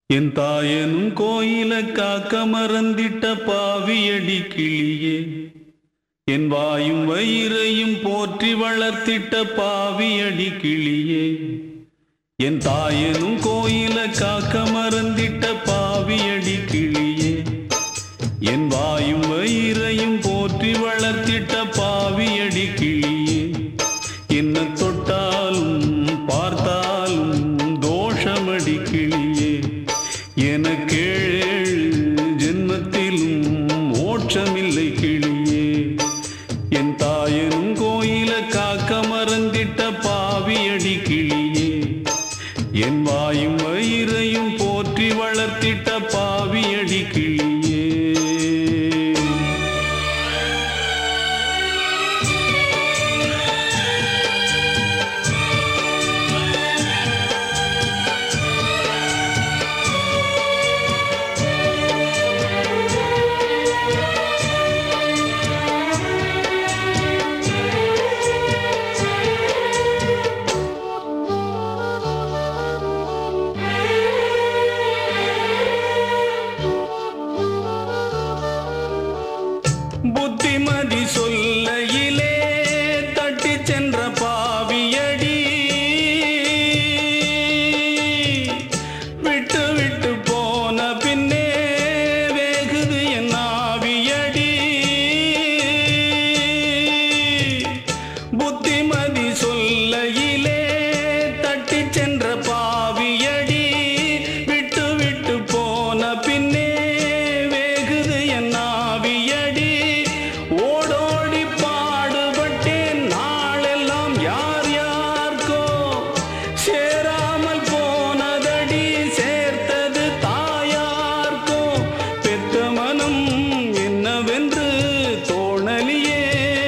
என் தாயனும் கோயில காக்க மறந்திட்ட பாவியடி கிளியே என் வாயும் வயிறையும் போற்றி வளர்த்திட்ட பாவியடி கிளியே என் தாயனும் கோயில காக்க மறந்திட்ட பாவியடி கிளியே என் வாயும் வயிறையும் போற்றி வளர்த்திட்ட பாவியடி கிளியே என்ன தொட்டாலும் பார்த்தாலும் தோஷமடி கிளியே எனக்கேழு ஜென்மத்திலும் மோட்சமில்லை கிளியே என் தாயனும் கோயில காக்க மறந்திட்ட பாவியடி கிளியே என் வாயும் வயிறையும் போற்றி வளர்த்திட்ட பாவியடி கிளியே புத்திமதி சொல்லையிலே தட்டி சென்ற பாவியடி விட்டு விட்டு போன பின்னே வேகுது என் ஆவியடி புத்திமதி சொல்லையிலே தட்டி சென்ற பாவியடி விட்டு விட்டு போன பின்னே வேகுது என் ஆவியடி ஓடோடி பாடுபட்டேன் நாளெல்லாம் யார் யார்க்கோ சேராமல் போனதடி சேர்த்தது தாயார்க்கோ பெத்த மனம் என்னவென்று தோணலியே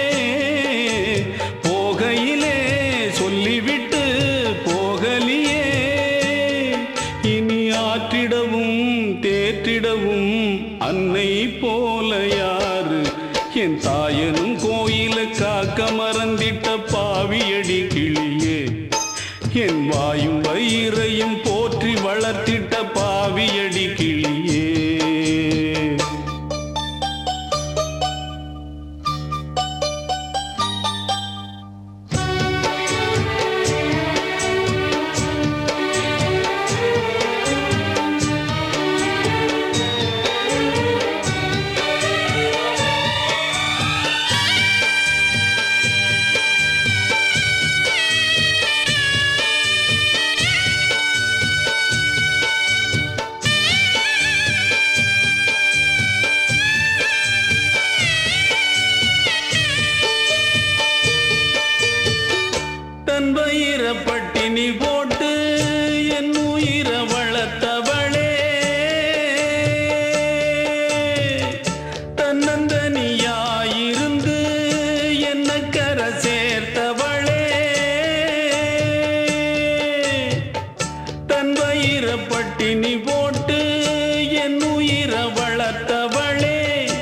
போகையிலே சொல்லிவிட்டு போகலியே இனி ஆற்றிடவும் தேற்றிடவும் அன்னை போல யாரு என் தாயனும் கோயில காக்க மறந்திட்ட பாவியடி கிளியே என் வாயும் வயிறையும் போற்றி வளர்த்திட்ட பாவியடி கிளியே தன் வயிற பட்டினி போட்டு என் உயிர வளர்த்தவளே தன்னந்தனியாயிருந்து என்ன கர சேர்த்தவளே தன் வயிற பட்டினி போட்டு என் உயிர வளர்த்தவளே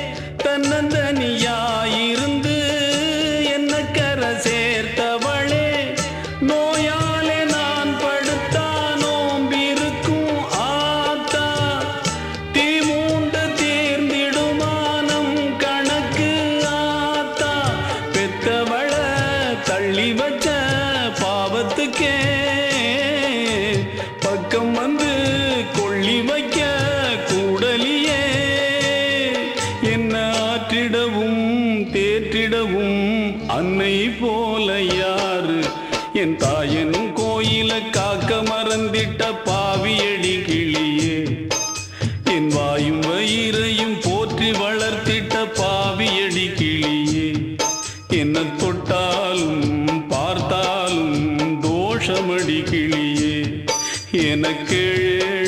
தன்னந்தனியாயிருந்து என்ன கர சேர்த்தவளே நோயாலே நான் படுத்தா நோம்பிருக்கும் ஆத்தா தீ மூண்டு தீர்ந்திடுமானம் கணக்கு ஆத்தா பெத்தவள தள்ளி வச்ச பாவத்துக்கே பக்கம் வந்து கொள்ளி வைக்க கூடலியே என்ன ஆற்றிடவும் தேற்றிடவும் அன்னை போல யாரு என் தாயனும் கோயில காக்க மறந்திட்ட பாவியடி கிளியே என் வாயும் வயிறையும் போற்றி வளர்த்திட்ட பாவியடி கிளியே என்ன தொட்டாலும் பார்த்தாலும் தோஷமடி கிளியே எனக்கு